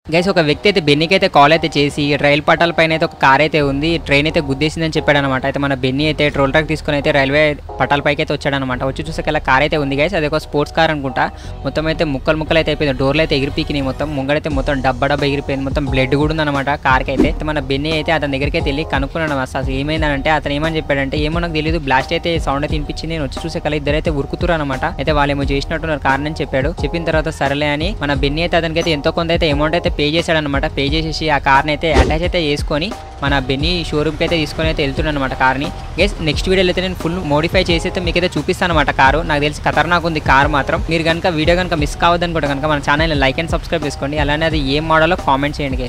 Guys ఒక వ్యక్తి అయితే బెన్నీకి అయితే కాల్ అయితే చేసి రైలు పట్టాల పైన అయితే ఒక కార్ అయితే ఉంది ట్రైన్ అయితే గుద్దేసిందని చెప్పాడు అనమాట అయితే మన బెన్నీ అయితే ట్రోల్ ట్రాక్ తీసుకొని అయితే రైల్వే పట్టాల పైకి అయితే వచ్చాడనమాట వచ్చి చూసాక కార్ అయితే ఉంది గైస్ అది ఒక స్పోర్ట్స్ కార్ అనుకుంటా మొత్తం అయితే ముక్కలు ముక్కలు అయితే అయిపోయింది డోర్లు అయితే ఎగిరిపీకినాయి మొత్తం ముంగడైతే మొత్తం డబ్బా డబ్బా ఎగిరిపోయింది మొత్తం బ్లడ్ కూడా ఉందన్నమాట కార్కి అయితే అయితే మన బెన్నీ అయితే అతని దగ్గరికి అయితే వెళ్ళి కనుక్కున్నాడు అసలు అసలు ఏమైందంటే అతను ఏమని చెప్పాడంటే ఏమో నాకు తెలియదు బ్లాస్ట్ అయితే సౌండ్ అయితే వినిపించింది నేను వచ్చి చూసే కల ఇద్దరైతే ఉరుకుతురు అనమాట అయితే వాళ్ళు ఏమో చేసినట్టున్నారు కారణం చెప్పాడు చెప్పిన తర్వాత సరేలే అని మన బెన్నీ అయితే అతనికి అయితే ఎంతో కొంత అయితే అమౌంట్ అయితే పే చేశాడు అనమాట పే చేసేసి ఆ కార్ని అయితే అటాచ్ అయితే చేసుకొని మన బెన్నీ షోరూమ్కి అయితే తీసుకొని అయితే వెళ్తున్నాను అనమాట కార్ని గెస్ నెక్స్ట్ వీడియోలో అయితే నేను ఫుల్ మోడిఫై చేసి అయితే మీకు అయితే చూపిస్తాను అనమాట కారు నాకు తెలిసి ఖతర్నాక్ ఉంది కార్ మాత్రం మీరు కనుక వీడియో కనుక మిస్ కావద్దని కూడా కనుక మన ఛానల్ లైక్ అండ్ సబ్స్క్రైబ్ చేసుకోండి అలానే అది ఏ మోడల్లో కామెంట్ చేయండి guys.